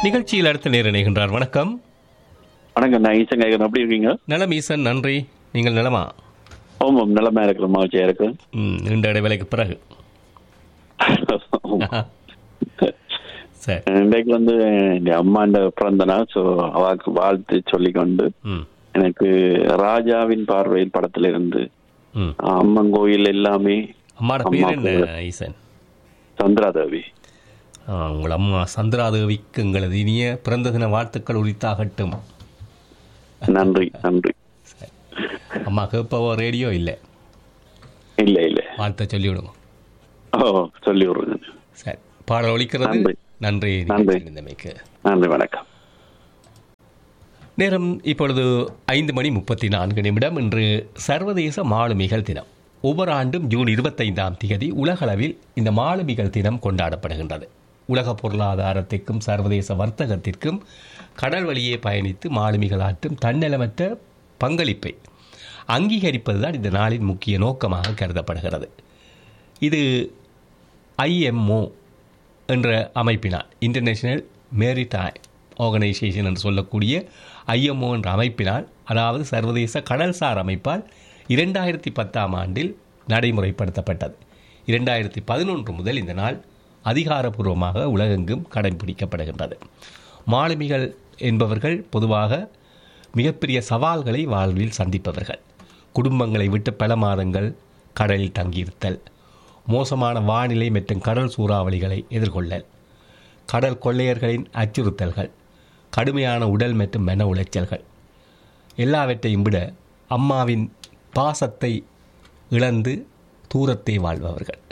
நிகழ்ச்சியில் அடுத்த நேரம் இணைகின்றார் வணக்கம் வணக்கம் நான் ஈசன் கேட்குறேன் எப்படி இருக்கீங்க நலம் ஈசன் நன்றி நீங்கள் நலமா ஆமாம் நிலமா இருக்கிற மகிழ்ச்சியா இருக்கு ம் நீண்ட இடைவேளைக்கு பிறகு சரி இன்றைக்கு வந்து என் அம்மாண்ட பிறந்த நாள் ஸோ அவாக்கு வாழ்த்து சொல்லிக்கொண்டு ம் எனக்கு ராஜாவின் பார்வையில் படத்துல இருந்து ம் அம்மன் கோயில் எல்லாமே அம்மாட அம்மா பேர் என்ன பேரு. ஈசன் சந்திராதேவி ஆ, உங்கள் அம்மா சந்திராதேவிக்கு எங்களது இனிய பிறந்த தின வாழ்த்துக்கள் உரித்தாகட்டும் நன்றி நன்றி சரி அம்மா கேட்பவோ ரேடியோ இல்லை இல்ல இல்ல வாழ்த்தை சொல்லி விடுங்க ஓ சொல்லி விடுறேன் சரி பாடல் ஒலிக்கிறது நன்றி. நன்றி நன்றி. நிகழ்ச்சியில் இருந்தமைக்கு நன்றி வணக்கம் நேரம் இப்பொழுது ஐந்து மணி முப்பத்தி நான்கு நிமிடம் இன்று சர்வதேச மாலுமிகள் தினம் ஒவ்வொரு ஆண்டும் ஜூன் இருபத்தைந்தாம் தேதி உலகளவில் இந்த மாலுமிகள் தினம் கொண்டாடப்படுகின்றது உலக பொருளாதாரத்திற்கும் சர்வதேச வர்த்தகத்திற்கும் கடல் வழியே பயணித்து மாலுமிகள் ஆற்றும் தன்னலமற்ற பங்களிப்பை அங்கீகரிப்பதுதான் இந்த நாளின் முக்கிய நோக்கமாக கருதப்படுகிறது இது ஐஎம்ஓ என்ற அமைப்பினால் இன்டர்நேஷனல் மேரிடைம் ஆர்கனைசேஷன் என்று சொல்லக்கூடிய ஐஎம்ஓ என்ற அமைப்பினால் அதாவது சர்வதேச கடல்சார் அமைப்பால் இரண்டாயிரத்தி பத்தாம் ஆண்டில் நடைமுறைப்படுத்தப்பட்டது இரண்டாயிரத்தி பதினொன்று முதல் இந்த நாள் அதிகாரப்பூர்வமாக உலகெங்கும் கடைபிடிக்கப்படுகின்றது மாலுமிகள் என்பவர்கள் பொதுவாக மிகப்பெரிய சவால்களை வாழ்வில் சந்திப்பவர்கள் குடும்பங்களை விட்டு பல மாதங்கள் கடலில் தங்கியிருத்தல் மோசமான வானிலை மற்றும் கடல் சூறாவளிகளை எதிர்கொள்ளல் கடல் கொள்ளையர்களின் அச்சுறுத்தல்கள் கடுமையான உடல் மற்றும் மன உளைச்சல்கள் எல்லாவற்றையும் விட அம்மாவின் பாசத்தை இழந்து தூரத்தை வாழ்பவர்கள்